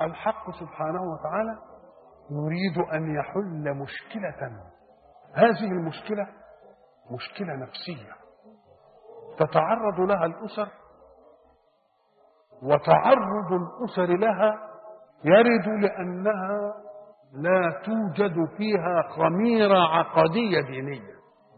الحق سبحانه وتعالى يريد أن يحل مشكلة هذه المشكلة مشكلة نفسية تتعرض لها الأسر وتعرض الأسر لها يرد لأنها لا توجد فيها خميرة عقدية دينية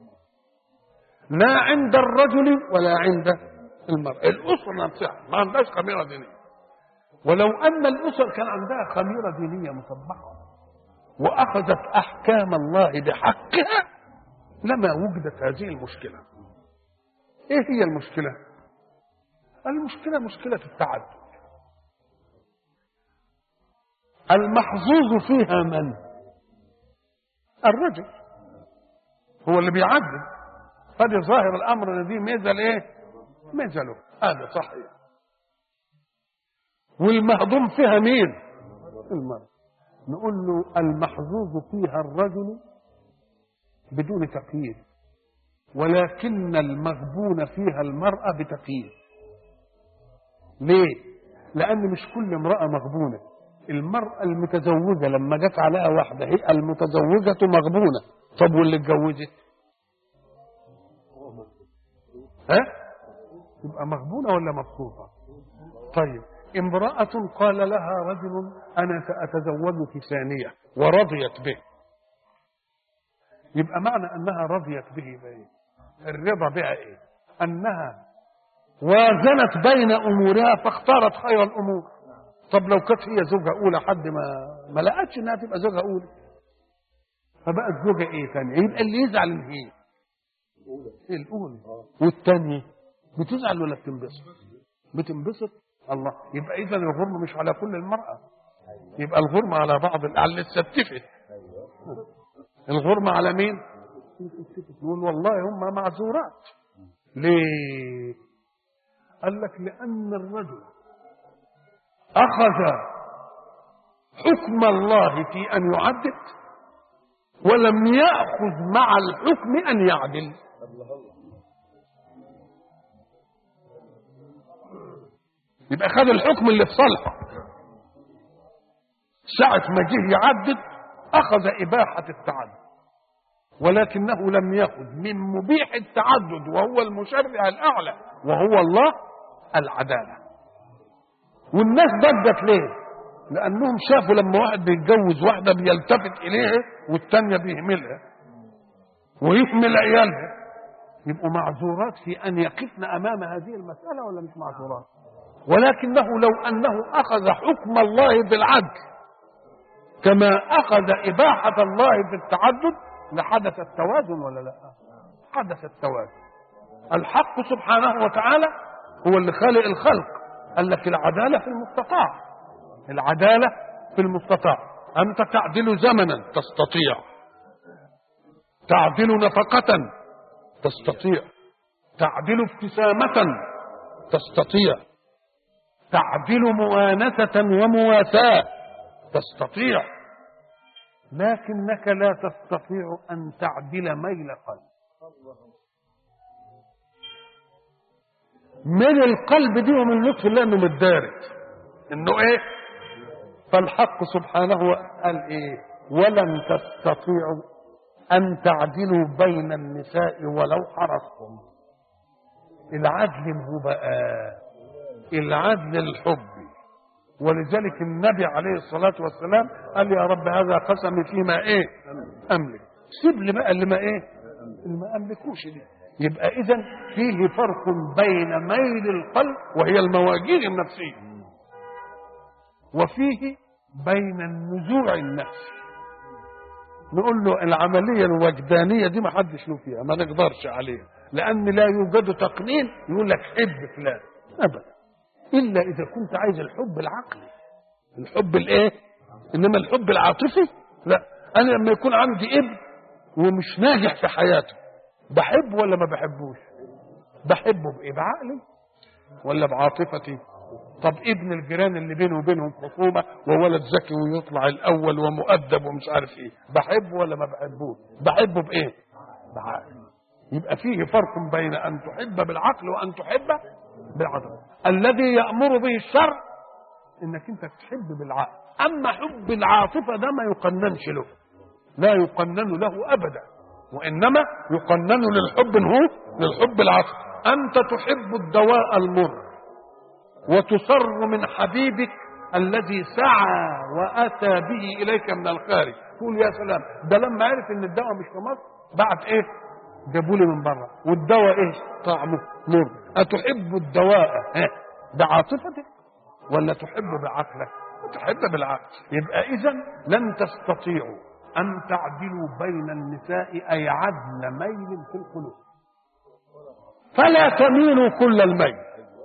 لا عند الرجل ولا عند المرأة الأسرة نفسها ما عندهاش خميرة دينية ولو أن الأسر كان عندها خميرة دينية مطبقة وأخذت أحكام الله بحقها لما وجدت هذه المشكلة إيه هي المشكلة؟ المشكلة مشكلة التعدد المحظوظ فيها من؟ الرجل هو اللي بيعدد فدي ظاهر الأمر ان دي ميزة لإيه؟ ميزة له هذا صحيح والمهضوم فيها مين؟ المرأة نقول له المحظوظ فيها الرجل بدون تقييد ولكن المغبون فيها المرأة بتقييد ليه؟ لأن مش كل امرأة مغبونة المرأة المتزوجة لما جت عليها واحدة هي المتزوجة مغبونة طب واللي اتجوزت؟ ها؟ تبقى مغبونة ولا مبسوطة؟ طيب امرأة قال لها رجل أنا سأتزوجك ثانية ورضيت به يبقى معنى أنها رضيت به بإيه؟ الرضا بها إيه؟ أنها وازنت بين أمورها فاختارت خير الأمور طب لو كانت هي زوجة أولى حد ما ما لقتش إنها تبقى زوجة أولى فبقت زوجة إيه ثانية؟ يبقى اللي يزعل من هي الأولى والثانية بتزعل ولا بتنبسط؟ بتنبسط الله يبقى اذا الغرم مش على كل المراه يبقى الغرم على بعض على اللي اتستفت الغرم على مين يقول والله هم معذورات ليه قال لك لان الرجل اخذ حكم الله في ان يعدد ولم ياخذ مع الحكم ان يعدل يبقى خد الحكم اللي في صالحه ساعة ما جه يعدد أخذ إباحة التعدد ولكنه لم يأخذ من مبيح التعدد وهو المشرع الأعلى وهو الله العدالة والناس ضجت ليه؟ لأنهم شافوا لما واحد بيتجوز واحدة بيلتفت إليها والتانية بيهملها ويهمل عيالها يبقوا معذورات في أن يقفن أمام هذه المسألة ولا مش معذورات؟ ولكنه لو انه اخذ حكم الله بالعدل كما اخذ اباحه الله بالتعدد لحدث التوازن ولا لا حدث التوازن الحق سبحانه وتعالى هو اللي خالق الخلق قال لك العداله في المستطاع العداله في المستطاع انت تعدل زمنا تستطيع تعدل نفقه تستطيع تعدل ابتسامه تستطيع تعدل موانسة ومواساة تستطيع لكنك لا تستطيع أن تعدل ميل قلب من القلب دي ومن لطف الله انه متدارك انه ايه فالحق سبحانه قال ايه ولن تستطيعوا ان تعدلوا بين النساء ولو حرصتم العدل هو بقى العدل الحبي ولذلك النبي عليه الصلاة والسلام قال يا رب هذا قسمي فيما ايه املك سيب لي بقى اللي ما ايه اللي ما املكوش دي يبقى اذا فيه فرق بين ميل القلب وهي المواجير النفسية وفيه بين النزوع النفسي نقول له العملية الوجدانية دي ما حدش له فيها ما نقدرش عليها لأن لا يوجد تقنين يقول لك حب فلان أبدا الا اذا كنت عايز الحب العقلي الحب الايه انما الحب العاطفي لا انا لما يكون عندي ابن ومش ناجح في حياته بحبه ولا ما بحبوش بحبه بايه بعقلي ولا بعاطفتي طب ابن الجيران اللي بينه وبينهم خصومه وولد ذكي ويطلع الاول ومؤدب ومش عارف ايه بحبه ولا ما بحبوش بحبه بايه بعقلي يبقى فيه فرق بين ان تحب بالعقل وان تحب بالعاطفه الذي يأمر به الشرع انك انت تحب بالعقل اما حب العاطفه ده ما يقننش له لا يقنن له ابدا وانما يقنن للحب هو للحب العاطفي انت تحب الدواء المر وتسر من حبيبك الذي سعى واتى به اليك من الخارج تقول يا سلام ده لما عرف ان الدواء مش في مصر بعت ايه جابوا لي من بره والدواء ايه طعمه مر اتحب الدواء ها بعاطفتك ولا تحب بعقلك تحب بالعقل يبقى اذا لن تستطيعوا ان تعدلوا بين النساء اي عدل ميل في القلوب فلا تميلوا كل الميل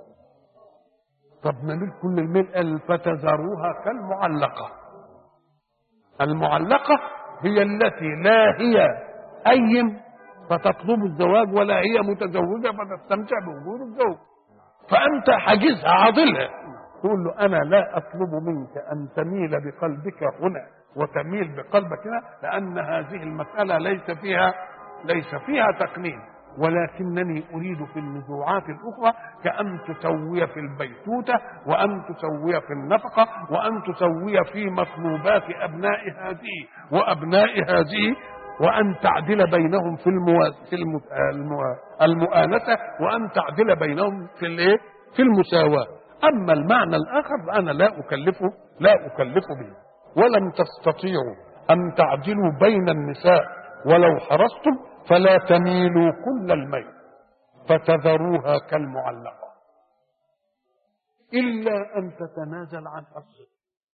طب نميل كل الميل قال فتذروها كالمعلقه المعلقه هي التي لا هي ايم فتطلب الزواج ولا هي متزوجه فتستمتع بوجود الزوج فانت حاجزها عاضلها تقول له انا لا اطلب منك ان تميل بقلبك هنا وتميل بقلبك هنا لان هذه المساله ليس فيها ليس فيها تقنين ولكنني اريد في النزوعات الاخرى كان تسوي في البيتوته وان تسوي في النفقه وان تسوي في مطلوبات ابناء هذه وابناء هذه وان تعدل بينهم في المو... في المو... المو... المؤانسه وان تعدل بينهم في الايه؟ في المساواه اما المعنى الاخر فانا لا اكلفه لا اكلف به ولم تستطيعوا ان تعدلوا بين النساء ولو حرصتم فلا تميلوا كل الميل فتذروها كالمعلقه الا ان تتنازل عن حقك